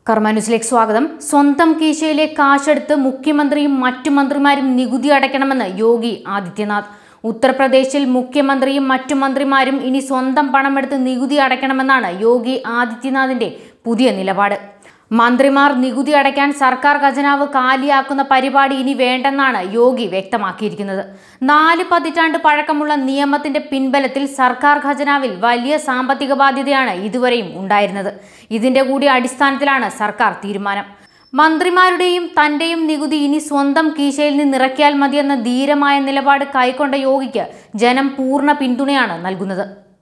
കർമ്മ ന്യൂസിലേക്ക് സ്വാഗതം സ്വന്തം കീശയിലെ കാശെടുത്ത് മുഖ്യമന്ത്രിയും മറ്റു മന്ത്രിമാരും നികുതി അടയ്ക്കണമെന്ന് യോഗി ആദിത്യനാഥ് ഉത്തർപ്രദേശിൽ മുഖ്യമന്ത്രിയും മറ്റു മന്ത്രിമാരും ഇനി സ്വന്തം പണമെടുത്ത് നികുതി അടയ്ക്കണമെന്നാണ് യോഗി ആദിത്യനാഥിന്റെ പുതിയ നിലപാട് മന്ത്രിമാർ നികുതി അടയ്ക്കാൻ സർക്കാർ ഖജനാവ് കാലിയാക്കുന്ന പരിപാടി ഇനി വേണ്ടെന്നാണ് യോഗി വ്യക്തമാക്കിയിരിക്കുന്നത് നാല് പതിറ്റാണ്ട് പഴക്കമുള്ള നിയമത്തിന്റെ പിൻബലത്തിൽ സർക്കാർ ഖജനാവിൽ വലിയ സാമ്പത്തിക ബാധ്യതയാണ് ഇതുവരെയും ഉണ്ടായിരുന്നത് ഇതിന്റെ കൂടി അടിസ്ഥാനത്തിലാണ് സർക്കാർ തീരുമാനം മന്ത്രിമാരുടെയും തന്റെയും നികുതി ഇനി സ്വന്തം കീശയിൽ നിന്നിറക്കിയാൽ മതിയെന്ന ധീരമായ നിലപാട് കൈക്കൊണ്ട യോഗിക്ക് ജനം പൂർണ്ണ പിന്തുണയാണ് നൽകുന്നത്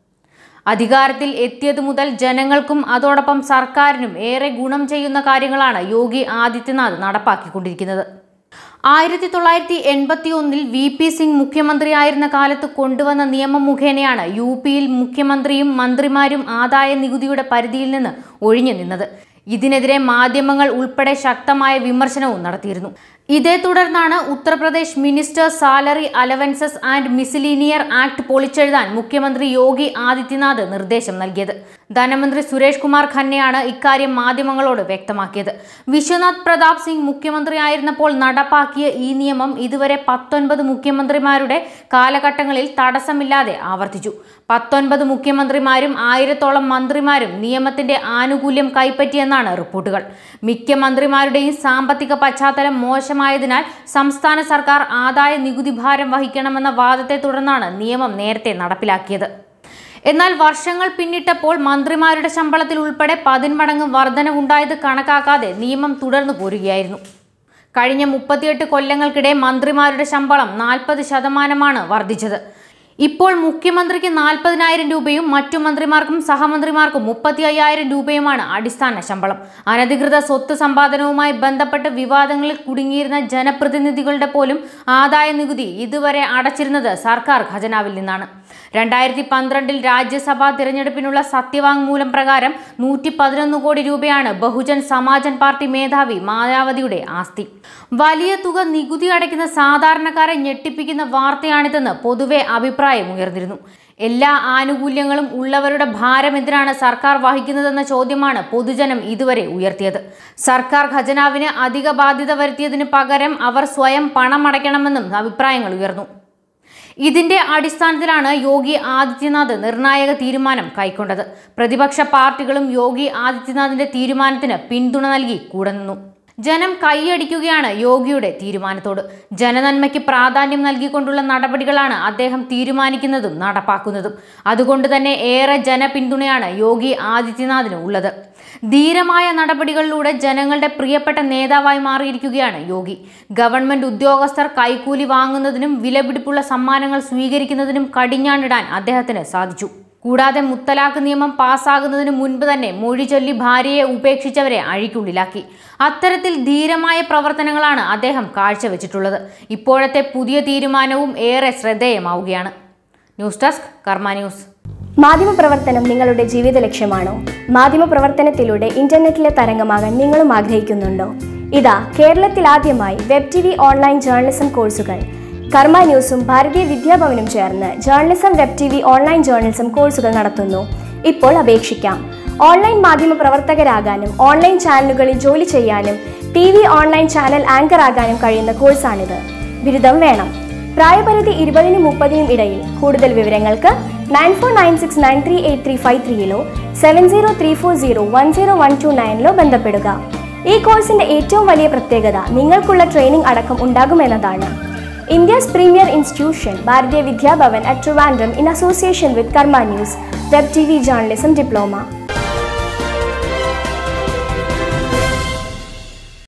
അധികാരത്തിൽ എത്തിയതു മുതൽ ജനങ്ങൾക്കും അതോടൊപ്പം സർക്കാരിനും ഏറെ ഗുണം ചെയ്യുന്ന കാര്യങ്ങളാണ് യോഗി ആദിത്യനാഥ് നടപ്പാക്കിക്കൊണ്ടിരിക്കുന്നത് ആയിരത്തി തൊള്ളായിരത്തി എൺപത്തി ഒന്നിൽ വി പി സിംഗ് മുഖ്യമന്ത്രിയായിരുന്ന കാലത്ത് കൊണ്ടുവന്ന നിയമം മുഖേനയാണ് യു പിയിൽ മുഖ്യമന്ത്രിയും മന്ത്രിമാരും ആദായ നികുതിയുടെ പരിധിയിൽ നിന്ന് ഒഴിഞ്ഞു നിന്നത് ഇതിനെതിരെ മാധ്യമങ്ങൾ ഉൾപ്പെടെ ശക്തമായ വിമർശനവും നടത്തിയിരുന്നു ഇതേ തുടർന്നാണ് Uttar Pradesh minister salary allowances and miscellaneous act പൊളിച്ചെഴുതാൻ മുഖ്യമന്ത്രി യോഗി ആദിത്യനാഥ് നിർദ്ദേശം നൽകിയത് ധനമന്ത്രി സുരേഷ് കുമാർ ഖന്നയാണ് ഇക്കാര്യം മാധ്യമങ്ങളോട് വ്യക്തമാക്കിയത് വിശ്വനാഥ് പ്രതാപ് സിംഗ് മുഖ്യമന്ത്രിയായിരുന്നപ്പോൾ നടപ്പാക്കിയ ഈ നിയമം ഇതുവരെ പത്തൊൻപത് മുഖ്യമന്ത്രിമാരുടെ കാലഘട്ടങ്ങളിൽ തടസ്സമില്ലാതെ ആവർത്തിച്ചു പത്തൊൻപത് മുഖ്യമന്ത്രിമാരും ആയിരത്തോളം മന്ത്രിമാരും നിയമത്തിന്റെ ആനുകൂല്യം കൈപ്പറ്റിയെന്നാണ് റിപ്പോർട്ടുകൾ മിക്ക മന്ത്രിമാരുടെയും സാമ്പത്തിക പശ്ചാത്തലം മോശമായതിനാൽ സംസ്ഥാന സർക്കാർ ആദായ നികുതി ഭാരം വഹിക്കണമെന്ന വാദത്തെ തുടർന്നാണ് നിയമം നേരത്തെ നടപ്പിലാക്കിയത് എന്നാൽ വർഷങ്ങൾ പിന്നിട്ടപ്പോൾ മന്ത്രിമാരുടെ ശമ്പളത്തിൽ ഉൾപ്പെടെ പതിന്മടങ്ങ് വർധനവുണ്ടായത് കണക്കാക്കാതെ നിയമം തുടർന്നു പോരുകയായിരുന്നു കഴിഞ്ഞ മുപ്പത്തിയെട്ട് കൊല്ലങ്ങൾക്കിടെ മന്ത്രിമാരുടെ ശമ്പളം നാൽപ്പത് ശതമാനമാണ് വർദ്ധിച്ചത് ഇപ്പോൾ മുഖ്യമന്ത്രിക്ക് നാൽപ്പതിനായിരം രൂപയും മറ്റു മന്ത്രിമാർക്കും സഹമന്ത്രിമാർക്കും മുപ്പത്തി അയ്യായിരം രൂപയുമാണ് അടിസ്ഥാന ശമ്പളം അനധികൃത സ്വത്ത് സമ്പാദനവുമായി ബന്ധപ്പെട്ട് വിവാദങ്ങളിൽ കുടുങ്ങിയിരുന്ന ജനപ്രതിനിധികളുടെ പോലും ആദായ നികുതി ഇതുവരെ അടച്ചിരുന്നത് സർക്കാർ ഖജനാവിൽ നിന്നാണ് രണ്ടായിരത്തി പന്ത്രണ്ടിൽ രാജ്യസഭാ തിരഞ്ഞെടുപ്പിനുള്ള സത്യവാങ്മൂലം പ്രകാരം നൂറ്റി പതിനൊന്ന് കോടി രൂപയാണ് ബഹുജൻ സമാജൻ പാർട്ടി മേധാവി മായാവതിയുടെ ആസ്തി വലിയ തുക നികുതി അടയ്ക്കുന്ന സാധാരണക്കാരെ ഞെട്ടിപ്പിക്കുന്ന വാർത്തയാണിതെന്ന് പൊതുവെ അഭിപ്രായം ഉയർന്നിരുന്നു എല്ലാ ആനുകൂല്യങ്ങളും ഉള്ളവരുടെ ഭാരം എന്തിനാണ് സർക്കാർ വഹിക്കുന്നതെന്ന ചോദ്യമാണ് പൊതുജനം ഇതുവരെ ഉയർത്തിയത് സർക്കാർ ഖജനാവിന് അധിക ബാധ്യത വരുത്തിയതിന് പകരം അവർ സ്വയം പണം അടയ്ക്കണമെന്നും അഭിപ്രായങ്ങൾ ഉയർന്നു ഇതിന്റെ അടിസ്ഥാനത്തിലാണ് യോഗി ആദിത്യനാഥ് നിർണായക തീരുമാനം കൈക്കൊണ്ടത് പ്രതിപക്ഷ പാർട്ടികളും യോഗി ആദിത്യനാഥിന്റെ തീരുമാനത്തിന് പിന്തുണ നൽകി കൂടെ നിന്നു ജനം കൈയടിക്കുകയാണ് യോഗിയുടെ തീരുമാനത്തോട് ജനനന്മയ്ക്ക് പ്രാധാന്യം നൽകിക്കൊണ്ടുള്ള നടപടികളാണ് അദ്ദേഹം തീരുമാനിക്കുന്നതും നടപ്പാക്കുന്നതും അതുകൊണ്ട് തന്നെ ഏറെ ജനപിന്തുണയാണ് യോഗി ആദിത്യനാഥിന് ഉള്ളത് ധീരമായ നടപടികളിലൂടെ ജനങ്ങളുടെ പ്രിയപ്പെട്ട നേതാവായി മാറിയിരിക്കുകയാണ് യോഗി ഗവൺമെന്റ് ഉദ്യോഗസ്ഥർ കൈക്കൂലി വാങ്ങുന്നതിനും വിലപിടിപ്പുള്ള സമ്മാനങ്ങൾ സ്വീകരിക്കുന്നതിനും കടിഞ്ഞാണിടാൻ അദ്ദേഹത്തിന് സാധിച്ചു കൂടാതെ മുത്തലാഖ് നിയമം പാസ്സാകുന്നതിന് മുൻപ് തന്നെ മൊഴി ചൊല്ലി ഭാര്യയെ ഉപേക്ഷിച്ചവരെ അഴിക്കുള്ളിലാക്കി അത്തരത്തിൽ ധീരമായ പ്രവർത്തനങ്ങളാണ് അദ്ദേഹം കാഴ്ചവെച്ചിട്ടുള്ളത് ഇപ്പോഴത്തെ പുതിയ തീരുമാനവും ഏറെ ശ്രദ്ധേയമാവുകയാണ് ന്യൂസ് ഡെസ്ക് കർമ്മ ന്യൂസ് മാധ്യമപ്രവർത്തനം നിങ്ങളുടെ ജീവിത ലക്ഷ്യമാണോ മാധ്യമപ്രവർത്തനത്തിലൂടെ ഇന്റർനെറ്റിലെ തരംഗമാകാൻ നിങ്ങളും ആഗ്രഹിക്കുന്നുണ്ടോ ഇതാ കേരളത്തിൽ ആദ്യമായി web T V online journalism കോഴ്സുകൾ കർമ്മ ന്യൂസും ഭാരതീയ വിദ്യാഭവനും ചേർന്ന് journalism web T V online journalism കോഴ്സുകൾ നടത്തുന്നു ഇപ്പോൾ അപേക്ഷിക്കാം ഓൺലൈൻ മാധ്യമ പ്രവർത്തകരാകാനും ഓൺലൈൻ ചാനലുകളിൽ ജോലി ചെയ്യാനും T V online channel anchor ആകാനും കഴിയുന്ന കോഴ്സാണിത് ബിരുദം വേണം പ്രായപരിധി ഇരുപതിനും മുപ്പതിനും ഇടയിൽ കൂടുതൽ വിവരങ്ങൾക്ക് nine four nine six nine three eight three five ത്രീയിലോ seven zero three four zero one zero one two നയനിലോ ബന്ധപ്പെടുക ഈ കോഴ്സിന്റെ ഏറ്റവും വലിയ പ്രത്യേകത നിങ്ങൾക്കുള്ള ട്രെയിനിംഗ് അടക്കം ഉണ്ടാകുമെന്നതാണ് India's premier institution Bharatiya Vidya Bhavan at Trivandrum in association with Karma news web T V journalism diploma